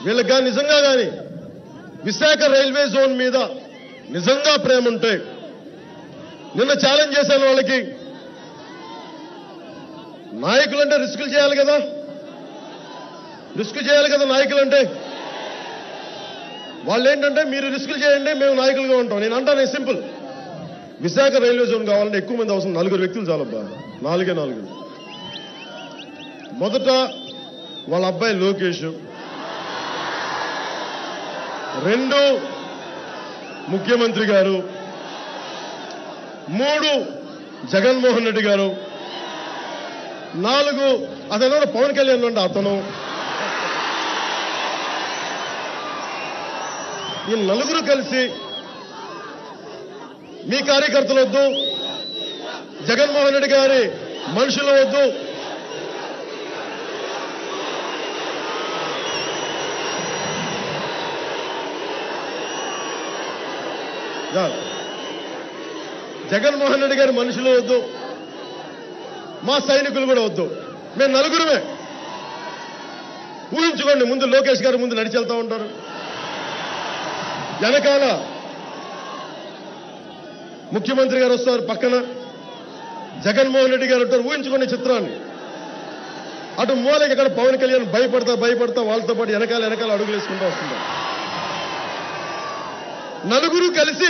వీళ్ళకి కానీ నిజంగా కానీ విశాఖ రైల్వే జోన్ మీద నిజంగా ప్రేమ ఉంటే నిన్న ఛాలెంజ్ చేశాను వాళ్ళకి నాయకులంటే రిస్కులు చేయాలి కదా రిస్క్ చేయాలి కదా నాయకులంటే వాళ్ళు ఏంటంటే మీరు రిస్కులు చేయండి మేము నాయకులుగా ఉంటాం నేను అంటాను సింపుల్ విశాఖ రైల్వే జోన్ కావాలంటే ఎక్కువ మంది అవసరం నలుగురు వ్యక్తులు చాలబ్బా నాలుగే నాలుగు మొదట వాళ్ళ అబ్బాయి లోకేష్ రెండు ముఖ్యమంత్రి గారు మూడు జగన్మోహన్ రెడ్డి గారు నాలుగు అతను కూడా పవన్ కళ్యాణ్ అంటే అతను ఈ నలుగురు కలిసి మీ కార్యకర్తలు వద్దు జగన్మోహన్ రెడ్డి గారి మనుషులు వద్దు యా. జగన్మోహన్ రెడ్డి గారి మనుషులు వద్దు మా సైనికులు కూడా వద్దు మేము నలుగురమే ఊహించుకోండి ముందు లోకేష్ గారు ముందు నడిచి వెళ్తా ఉంటారు వెనకాల ముఖ్యమంత్రి గారు వస్తారు పక్కన జగన్మోహన్ రెడ్డి గారు ఉంటారు ఊహించుకోండి ఈ చిత్రాన్ని అటు మూలకి ఇక్కడ పవన్ కళ్యాణ్ భయపడతా భయపడతా వాళ్ళతో పాటు వెనకాల వెనకాల అడుగులు వేసుకుంటూ వస్తుంటారు నలుగురు కలిసి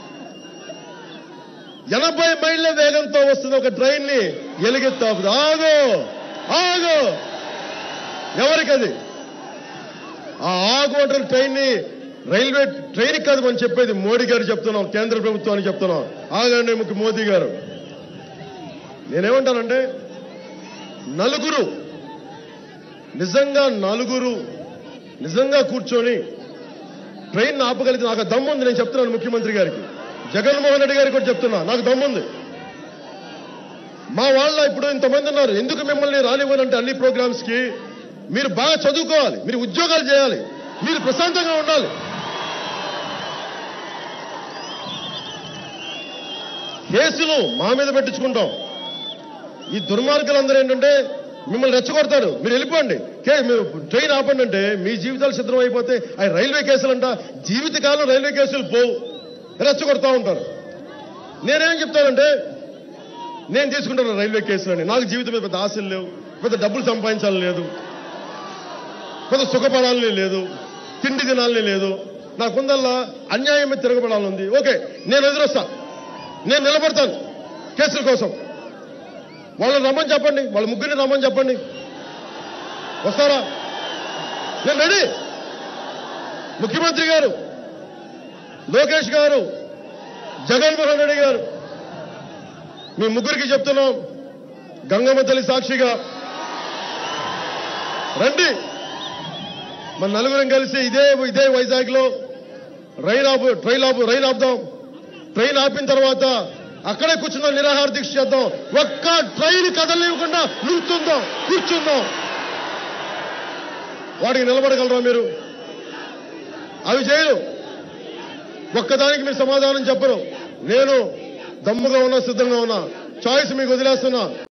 ఎనభై మైళ్ళ వేగంతో వస్తున్న ఒక ట్రైన్ ని ఎలుగెత్తాపుది ఆగు ఆగు ఎవరికది ఆ ఆగు అంటే ట్రైన్ ని రైల్వే ట్రైన్ కాదు మనం చెప్పేది మోడీ గారు చెప్తున్నాం కేంద్ర ప్రభుత్వానికి చెప్తున్నాం ఆగండి ముఖ్య మోదీ గారు నేనేమంటానంటే నలుగురు నిజంగా నలుగురు నిజంగా కూర్చొని ట్రైన్ ఆపగలిగితే నాకు దమ్ముంది నేను చెప్తున్నాను ముఖ్యమంత్రి గారికి జగన్మోహన్ రెడ్డి గారికి కూడా చెప్తున్నా నాకు దమ్ముంది మా వాళ్ళ ఇప్పుడు ఇంతమంది ఉన్నారు ఎందుకు మిమ్మల్ని రానివ్వనంటే అన్ని ప్రోగ్రామ్స్ కి మీరు బాగా చదువుకోవాలి మీరు ఉద్యోగాలు చేయాలి మీరు ప్రశాంతంగా ఉండాలి కేసులు మా మీద పెట్టించుకుంటాం ఈ దుర్మార్గులందరూ ఏంటంటే మిమ్మల్ని రెచ్చగొడతారు మీరు వెళ్ళిపోండి కే మీరు ట్రైన్ ఆపండి అంటే మీ జీవితాలు సిద్ధం అయిపోతే అవి రైల్వే కేసులంట జీవితకాలం రైల్వే కేసులు పోవు రెచ్చగొడతా ఉంటారు నేనేం చెప్తానంటే నేను తీసుకుంటాను రైల్వే కేసులని నాకు జీవితం మీద పెద్ద ఆశలు లేవు పెద్ద డబ్బులు సంపాదించాలని లేదు పెద్ద సుఖపడాలని లేదు తిండి తినాలని లేదు నాకుందల్లా అన్యాయం మీద తిరగబడాలని ఉంది ఓకే నేను ఎదురొస్తా నేను నిలబడతాను కేసుల కోసం వాళ్ళని రమ్మని చెప్పండి వాళ్ళ ముగ్గురిని రమ్మని చెప్పండి వస్తారా నేను రెడీ ముఖ్యమంత్రి గారు లోకేష్ గారు జగన్మోహన్ రెడ్డి గారు మీ ముగ్గురికి చెప్తున్నాం గంగమ్మ తల్లి సాక్షిగా రండి మన నలుగురం కలిసి ఇదే ఇదే వైజాగ్ లో రైలు ఆపు ట్రైన్ ఆపు రైలు ఆపుదాం ట్రైన్ ఆపిన తర్వాత అక్కడే కూర్చుందాం నిరాహార దీక్ష చేద్దాం ఒక్క ట్రైన్ కదలనివ్వకుండా నిల్చుందాం కూర్చుందాం వాటికి నిలబడగలరా మీరు అవి చేయరు ఒక్కదానికి మీరు సమాధానం చెప్పరు నేను దమ్ముగా ఉన్నా సిద్ధంగా ఉన్నా చాయిస్ మీకు వదిలేస్తున్నా